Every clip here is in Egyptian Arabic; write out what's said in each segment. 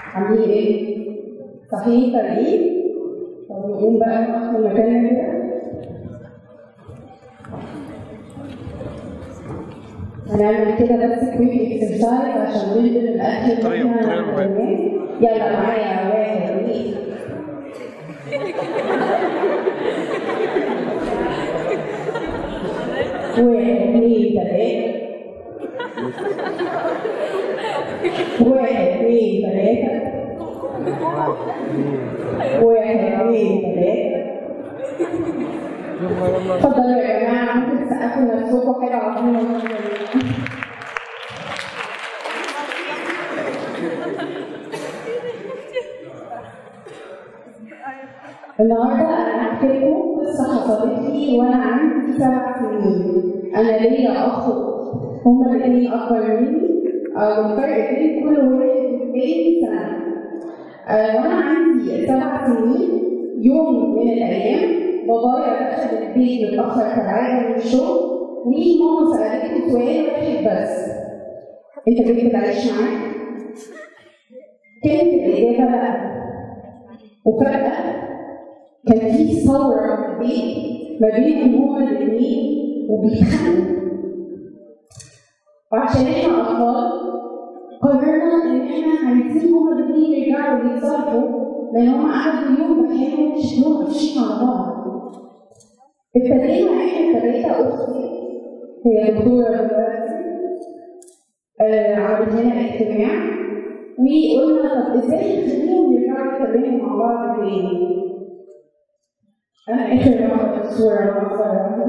عاملين ايه؟ صحيح فريق طب نقوم بقى نقف مكاننا كده هنعمل كده بس كويك اكسرسايز عشان نلبس الاكل اللي طريقة- احنا طريقة رباعية. عملناه. يلا معايا واحد اثنين واحد اثنين ثلاثة واحد اثنين ثلاثة واحد اثنين ثلاثة اتفضلوا يا جماعة ممكن تسقفوا لنفسكم حاجة عظيمة النهارده انا هحكي لكم قصه حصلت لي وانا عندي سبع سنين انا ليا اخ هما الاثنين اكبر مني آه، والفرق بين كل واحد والتاني سنه آه، وانا عندي سبع سنين يوم من الايام بابايا دخل البيت متاخر كالعاده من الشغل وماما سالته سؤال واحد بس انت جبت تعيش معاك؟ كانت الاجابه لا وفجاه كان في ثورة في البيت ما بينهم هما الاثنين وبيتخانقوا وعشان احنا أطفال قررنا إن احنا عايزين هما الاثنين يرجعوا ويتصالحوا لأن هما قعدوا يوم بحالهم شكلهم قافشين على بعض ابتدينا احنا التلاتة أختي هي دكتورة دلوقتي آه، عملت لنا اجتماع وقلنا طب ازاي نخليهم يرجعوا يتكلموا مع بعض تاني أنا آخر مرة في الصورة المصورة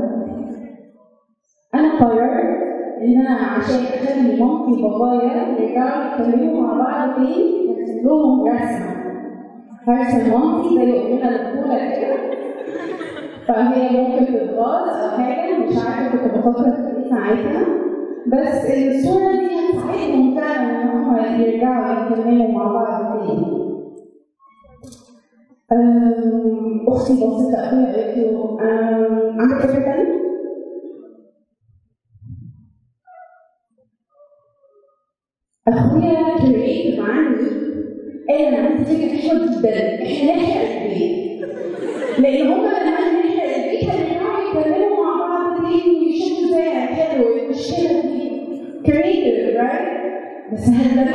أنا قررت إن أنا عشان أخلي مامتي وبابايا يرجعوا يتكلموا مع بعض تاني نرسم لهم رسمة هرسم مامتي زي أمنا الأولى كده فهي ممكن تتغاظ أو حاجة مش عارفة كنت بفكر في إيه ساعتها بس الصورة دي هتساعدهم فعلا إن هم يرجعوا يتكلموا مع بعض تاني أم، اختي بسيطه قوي قالت له أم، عندك فكره تانية؟ اخويا كريت عني قال انا عندي فكره حلوه جدا احنا نحرق البيت لان هما لما نحرق البيت هيرجعوا يتكلموا مع بعض تاني ويشوفوا ازاي هيحلوا المشكله دي كريتيف رايت بس هل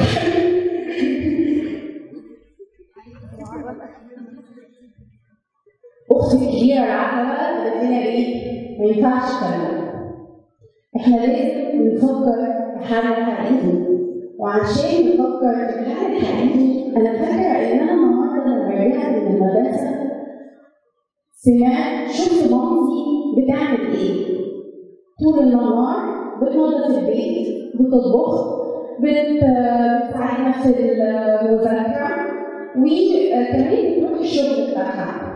اختي الكبيره العقله قالت لنا ايه؟ ما ينفعش كلام احنا لازم نفكر في حل حقيقي وعشان نفكر في حل حقيقي انا فاكره ان انا النهارده لما رجعت من المدرسه سمعت شفت مامتي بتعمل ايه؟ طول النهار بتنظف البيت بتطبخ بت- بتساعدنا في المذاكره وكمان بتروح الشغل بتاعها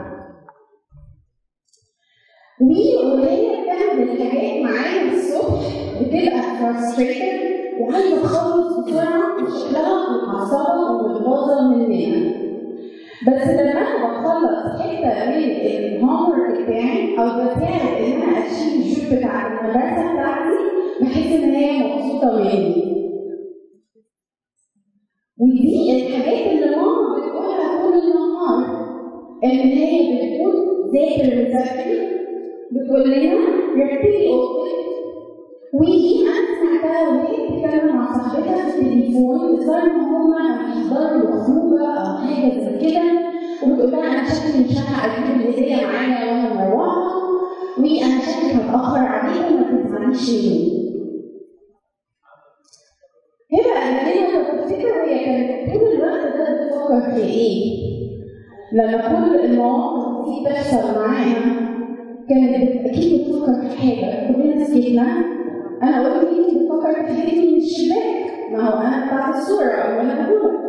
وهي بتعمل الحاجات معانا الصبح بتبقى frustrated وعايزه تخلص بسرعه وشكلها متعصبه ومتغاظه مننا بس لما انا بخلص حته من الهوم ورك بتاعي او بساعد ان انا اشيل الشوك بتاع المدرسه بتاعتي بحس ان هي مبسوطه مني ودي الحاجات اللي ماما بتقولها طول النهار ان هي بتقول ذاكر وذاكري بتقول لنا رتبي اوضتك ودي انا سمعتها وهي بتتكلم مع صاحبتها في التليفون بتظهر ان هما هيحضروا خروجه او حاجه زي كده وبتقول لها انا شكلي مش هلحق اجيب الهديه معايا وانا مروحه وانا شكلي هتاخر عليكم ما تزعليش مني هبه انا ليه تفتكر هي كانت طول الوقت ده بتفكر في ايه؟ لما كل المواقف دي بتحصل معاها كانت بت- اكيد بتفكر في حاجه كلنا سكتنا انا قلت يمكن بتفكر في حاجه من الشباك ما هو انا بتاعت الصوره او انا بقول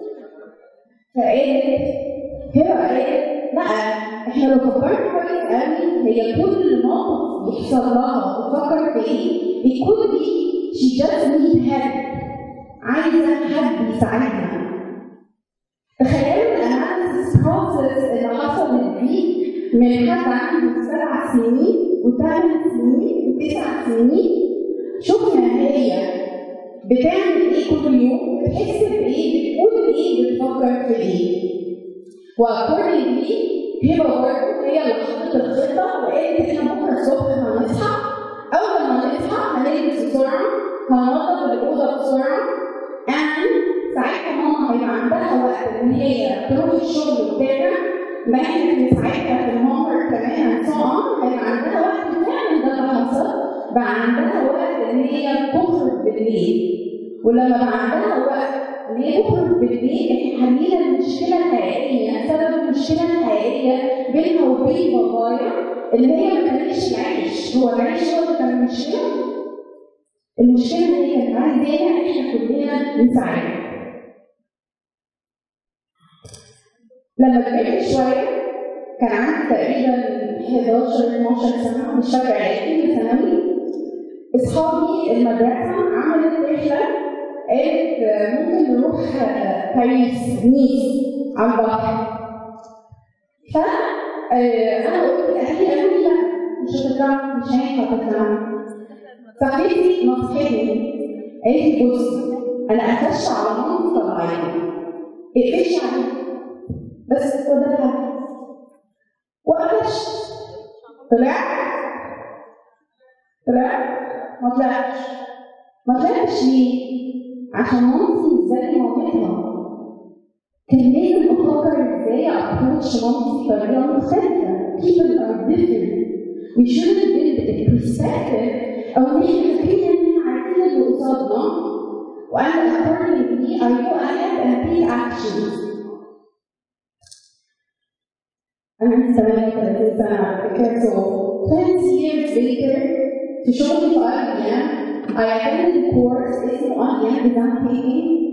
فقالت هبه قالت لا احنا لو فكرنا كويس قوي هي كل موقف يحصل لها وتفكر في ايه بيكون دي she just need help عايزه حد يساعدها تخيلوا الاناليسيس بروسس اللي حصلت دي من حد عنده سبع سنين وثمان سنين وتسع سنين شفنا هي بتعمل ايه كل يوم بتحس بايه بتقول ايه بتفكر في ايه واكوردنجلي هبه برضه هي اللي حطت الخطه وقالت احنا بكره الصبح هنصحى اول ما نصحى هنلبس بسرعه هننظف الاوضه بسرعه and ساعتها ماما هيبقى عندها وقت ان هي تروح الشغل وترجع ما احنا ساعتها في الهومر كمان سو هيبقى عندها وقت تعمل ده اللي حصل بقى عندها وقت ان هي تخرج بالليل ولما بقى عندها وقت ان هي تخرج بالليل احنا حلينا المشكله الحقيقيه سبب المشكله الحقيقيه بينها وبين بابايا اللي هي ما كانتش العيش هو العيش هو اللي كان المشكله المشكله ان هي كانت عايزانا احنا كلنا نساعدها لما كبرت شويه كان عندي تقريبا 11 12 سنه مش فاكره اعدادي ثانوي اصحابي المدرسه عملت رحله قالت ممكن نروح باريس نيس على البحر ف انا قلت لاهلي قالوا لي لا مش هتطلع مش هينفع تطلع صاحبتي نصحتني قالت لي بصي انا قفشت على مامتي طلعيني اقفشي عليها بس قدرها وقفشت طلعت طلعت ما طلعتش ما طلعتش ليه؟ عشان مامتي زي مامتها كان لازم افكر ازاي ابروتش مامتي بطريقه مختلفه people are different we shouldn't build a perspective او ان احنا فاكرين ان احنا عارفين اللي قصادنا وانا accordingly I go ahead and take actions أنا عندي 38 سنة على فكرة so 20 years later في شغلي في IBM I attended a course اسمه IBM Design Thinking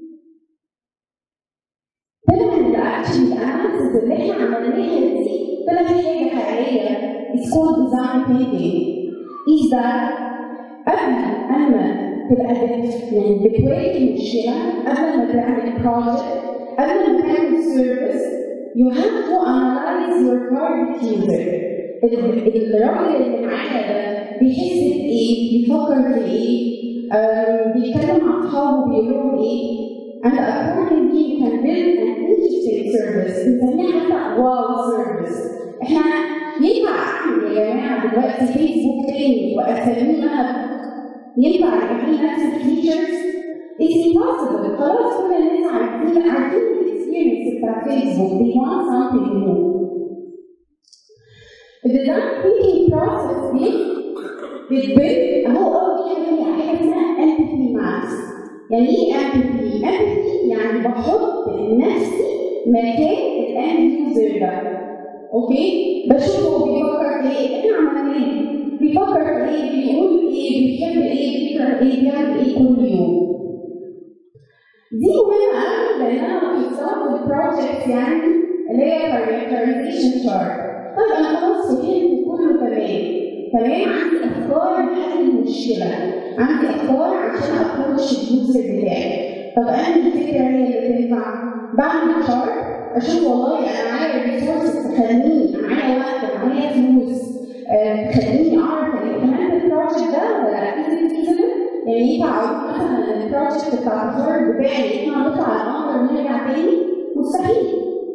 طلع إن الأكشن الأناليسيس اللي إحنا عملناها دي طلعت حاجة حقيقية It's called design thinking is that قبل أما تبقى بت يعني بتواجه مشكلة قبل ما تعمل project قبل ما تعمل service you have to analyze your target user الراجل اللي معانا ده بيحس بايه؟ بيفكر في ايه؟ بيتكلم مع اصحابه بيقول لهم ايه؟ and accordingly you can build an interesting service بنسميها حتى واو سيرفيس احنا ينفع اعمل يا جماعه دلوقتي فيسبوك تاني واسميها ينفع يبقى فيه نفس الفيتشرز؟ It's impossible خلاص كل الناس عارفين عارفين الاكسبيرينس بتاع فيسبوك they want something new الديزاين ثينكينج بروسس دي بتبين اهو اول حاجه هي حاجه اسمها empathy maps يعني ايه empathy؟ empathy يعني بحط نفسي مكان الاند يوزر ده اوكي بشوفه بيفكر في ايه احنا عملنا ايه بيفكر في ايه بيقول ايه بيحب ايه بيكره ايه بيعمل ايه كل يوم دي مهمة قوي لأن أنا بحطها في البروجكت يعني اللي هي prioritization chart. طيب أنا خلاص فهمت كله تمام. تمام عندي أفكار لحل المشكلة. عندي أفكار عشان أبروش اليوزر بتاعي. طب أنا الفكرة هي اللي تنفع. بعمل chart أشوف والله أنا معايا ريسورسز تخليني معايا وقت معايا فلوس تخليني أعرف الاهتمام بالبروجكت ده ولا لا؟ يعني ينفع اقول مثلا البروجكت بتاع التخرج بتاعي احنا هنطلع الامر ونرجع تاني مستحيل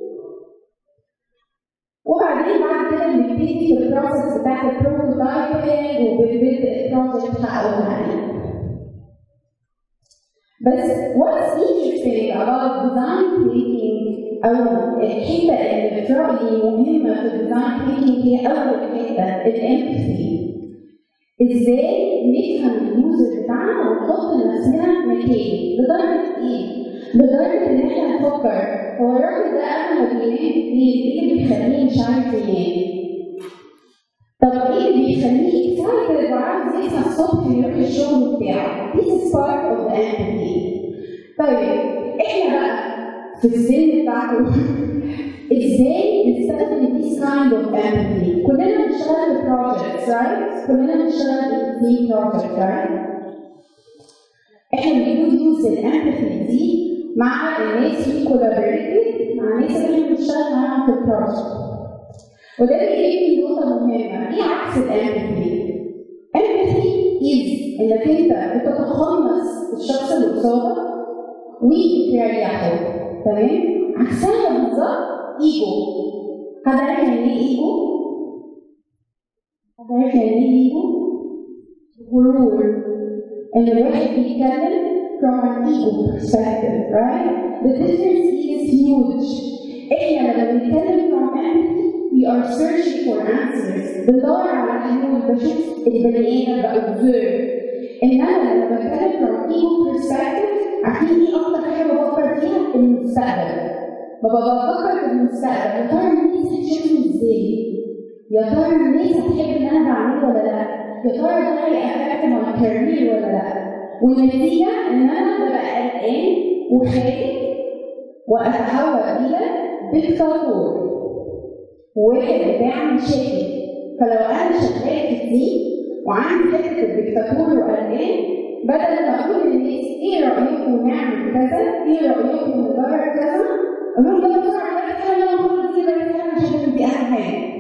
وبعدين بعد كده بنبتدي في البروسيس بتاعت البروتوتايبنج وبنبدا البروجكت حقه بس what's interesting about design thinking أو الحتة اللي في رأيي مهمة في الديزاين thinking هي أول حتة الامباثي ازاي نفهم اليوزر بتاعنا ونحط لنفسنا مكان لدرجه ايه؟ لدرجه ان احنا نفكر هو الراجل ده قبل ما بينام بالليل ايه اللي بيخليه مش عارف ينام؟ طب ايه اللي بيخليه اكسايتد وعاوز يصحى الصبح يروح الشغل بتاعه؟ This is part of the empathy. طيب احنا بقى في السن بتاعته ازاي نستخدم this kind of empathy كلنا بنشتغل في projects right كلنا بنشتغل في team project right احنا بنقول يوز الامباثي دي مع الناس في collaborative مع الناس اللي احنا بنشتغل معاهم في البروجكت وده بيجيب نقطة مهمة ايه عكس الامباثي؟ empathy is انك انت بتتقمص الشخص اللي قصادك وتريحه تمام عكسها بالظبط ايجو حد عارف يعني ايه ايجو؟ حد عارف يعني ايه ايجو؟ غرور ان الواحد بيتكلم from an ego perspective right the difference is huge احنا لما بنتكلم from empathy we are searching for answers بدور على حلول بشوف البني ادم بأوبزرف انما لما بتكلم from ego perspective عارفين ايه اكتر حاجه بفكر فيها المستقبل ببقى بفكر في المستقبل يا ترى الناس هتشوفني ازاي؟ يا ترى الناس هتحب اللي انا بعمله ولا لا؟ يا ترى ده هيأفكت ماي كارير ولا لا؟ والنتيجه ان انا ببقى قلقان وخايف واتحول الى دكتاتور واحد بتاع مشاكل فلو انا شغال في الدين وعندي حته الدكتاتور وقلقان بدل ما اقول للناس ايه رايكم نعمل كذا؟ ايه رايكم نجرب كذا؟ اقول لهم يلا بسرعه على كده يلا نخلص كده كده عشان دي اهم حاجه.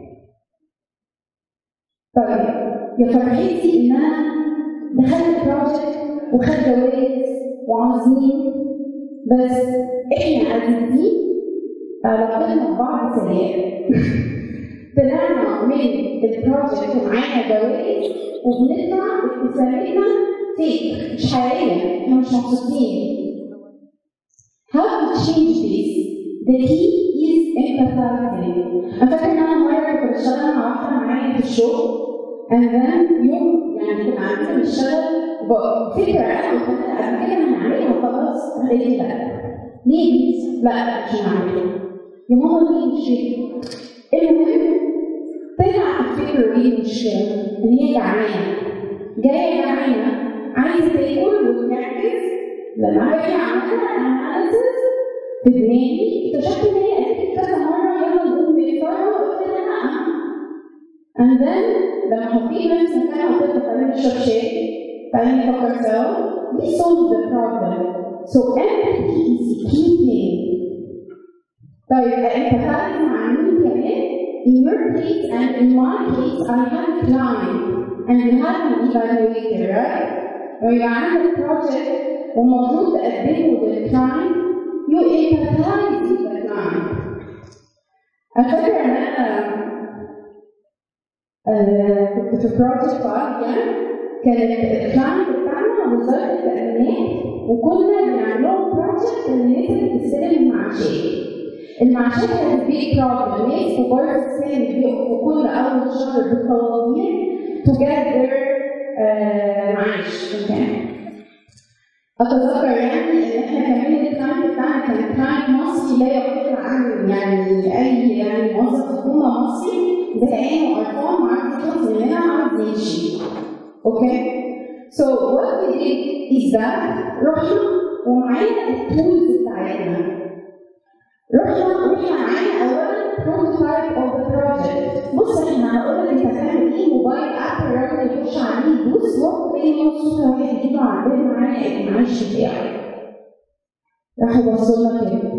طيب يا فرحتي ان انا دخلت بروجكت وخدت جوائز وعظيم بس احنا عزيزين علاقتنا ببعض سيئة طلعنا من البروجكت ومعانا جوائز وبنطلع ابتسامتنا فيك مش حقيقية احنا مش مبسوطين How to change this? The key is empathizing. أنا فاكرة إن أنا مرة كنت بشتغل مع واحدة معايا في الشغل and then يوم يعني كنا عندنا بنشتغل فكرة أنا قلت لها قبل كده أنا هعملها خلاص قالت لي لا ليه؟ لا مش هعملها يا ماما ليه مش المهم طلع الفكرة دي المشكلة إن هي جعانة جاية جعانة عايزة تاكل وتركز لما عرفت عملنا اناليسيس في دماغي اكتشفت ان هي قالت لي كذا مرة يلا نقوم نفطر وقلت لها لا and then لما حطيت نفسي مكانها وقلت لها تعالي نشرب شاي تعالي نفكر سوا we solved the problem so empathy is the key thing طيب empathize مع مين كمان in your case and in my case I have a client and you have an evaluator right ويبقى عندك project ومفروض تقدمه للكلاينت you empathize with the client أنا فاكرة إن أنا آه، كنت في بروجكت عالية كانت الكلاينت بتاعنا وزارة التأمينات وكنا بنعمل لهم بروجكت إن الناس بتستلم المعاشات. المعاشات كانت بيج بروبلم ناس كبار في السن بيقفوا كل أول شهر بالطوابير to get their آه، معاش مكان. اتذكر يعني ان احنا كمان الكلاينت بتاعنا كان كلاينت مصري لا يقل عن يعني اي يعني موظف حكومه مصري زهقان وقرفان وعايز يخلص مننا عايز يمشي. اوكي؟ So what we did is that رحنا ومعانا التولز بتاعتنا. رحنا رحنا معانا اولا prototype of the project. بص احنا هنقول لك انت هتعمل ايه موبايل اب الراجل يخش عليه يدوس هوب تلاقي نص واحد يجيب عندنا معانا المعاش بتاعه. راحوا بصوا لنا كده.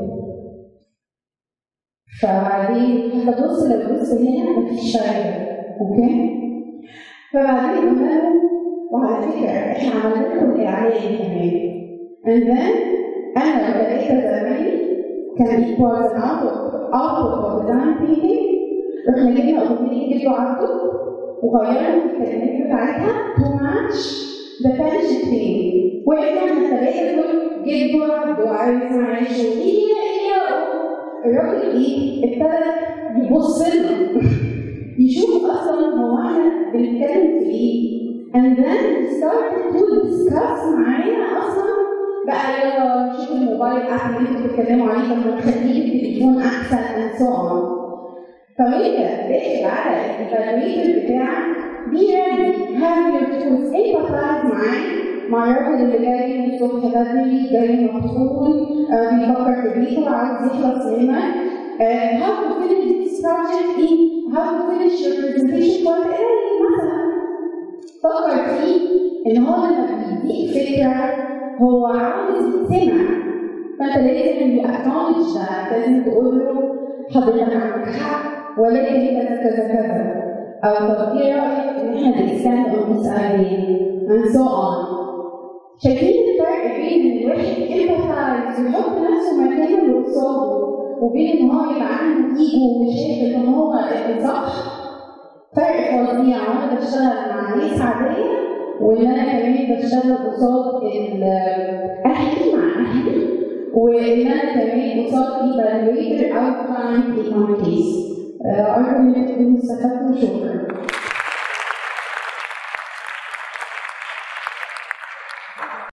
فبعدين ببص لو بص هنا مفيش فايده اوكي؟ فبعدين قلنا لهم وعلى فكره احنا عملنا لكم اعلان كمان. And then انا بقيت زمايلي كان equals an output output of design thinking رحنا جبنا اغنيه جدو عبده وغيرنا الكلمات بتاعتها to match the fashion thing واحنا احنا الثلاثه دول جدو عبده عايز معاش وايه ايه الراجل ايه ابتدى يبص لنا يشوف اصلا هو احنا بنتكلم في ايه and then started to discuss معانا اصلا بقى يلا نشوف الموبايل اب اللي انتوا بتتكلموا عليه طب ما نخليه التليفون احسن and so on فوانت داخل على الايفالويتر بتاعك be ready have your tools empathize معاه مع الراجل اللي جاي من الصبح بدري جاي مبسوط آه بيفكر في بيته عاوز يخلص منك آه how to finish this project in how to finish your presentation for the مثلا فكر فيه ان هو لما بيديك فكره هو عاوز يسمع فانت لازم يو acknowledge ده لازم تقول له حضرتك عندك حق ولكن كذا كذا كذا او طب ايه رايك ان احنا نكستند اون ذس ايديا and so on شايفين الفرق بين ان الواحد empathize ويحط نفسه مكان قصاده وبين ان هو يبقى عنده ايجو وشايف ان هو الصح فرق فظيع وانا بشتغل مع ناس عاديه وان انا كمان بشتغل قصاد اهلي مع اهلي وان انا كمان قصاد ايفالويتر او كلاينت ان كيس ارجو انكم تكونوا استفدتوا شكرا